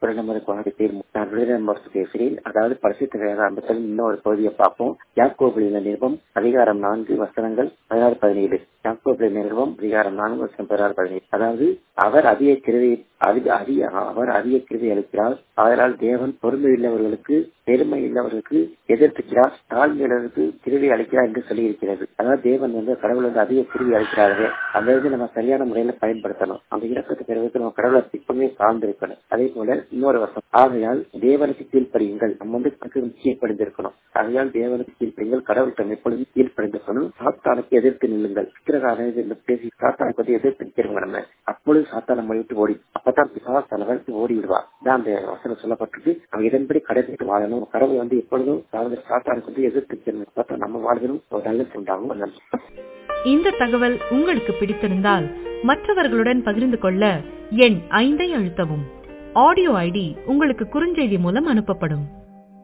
நமது குழந்தை நான் விருதுநம்பர் பேசுகிறேன் அதாவது பரிசுத்த வேதாந்தத்தில் இன்னொரு பகுதியை பார்ப்போம் யாக்கோபிலின நிருபம் அதிகாரம் நான்கு வசனங்கள் பதினாறு பதினேழு யாக்கோபில நிருபம் அதிகாரம் நான்கு வசனம் பதினாறு பதினேழு அதாவது அவர் அதிக கிருவை அதிக அதிக அவர் அதிக கிருவை அளிக்கிறார் அதனால் தேவன் பொறுமை உள்ளவர்களுக்கு பெருமை உள்ளவர்களுக்கு எதிர்த்துக்கிறார் தாழ்மையுள்ளவர்களுக்கு கிருவி அளிக்கிறார் என்று சொல்லி இருக்கிறது அதாவது தேவன் வந்து கடவுள் வந்து அதிக கிருவி அளிக்கிறார்கள் அந்த இது நம்ம சரியான முறையில பயன்படுத்தணும் அந்த இலக்கத்தை பெறுவதற்கு நம்ம கடவுளை எப்பவுமே சார்ந்திருக்கணும் அதே போல இன்னொரு வருஷம் ஆகையால் தேவனுக்கு கீழ்ப்படியுங்கள் நம்ம வந்து கீழ்ப்படிந்திருக்கணும் ஆகையால் தேவனுக்கு கீழ்ப்படிங்கள் கடவுள் தன்னை எப்பொழுதும் கீழ்ப்படிந்திருக்கணும் சாத்தானுக்கு எதிர்த்து நில்லுங்கள் சித்திரகார பேசி சாத்தானுக்கு வந்து எதிர்த்து நிற்கிறவங்க நம்ம அப்பொழுது சாத்தான மொழி விட்டு ஓடி அப்பதான் பிசாஸ் தலைவருக்கு ஓடி விடுவார் தான் அந்த வசனம் சொல்லப்பட்டிருக்கு நம்ம இதன்படி கடைபிடித்து வாழணும் கடவுள் வந்து எப்பொழுதும் சாத்தானுக்கு வந்து எதிர்த்து நிற்கணும் நம்ம வாழ்வதும் ஒரு நல்லது உண்டாகும் இந்த தகவல் உங்களுக்கு பிடித்திருந்தால் மற்றவர்களுடன் பகிர்ந்து கொள்ள எண் ஐந்தை அழுத்தவும் ஆடியோ ஐடி உங்களுக்கு குறுஞ்செய்தி மூலம் அனுப்பப்படும்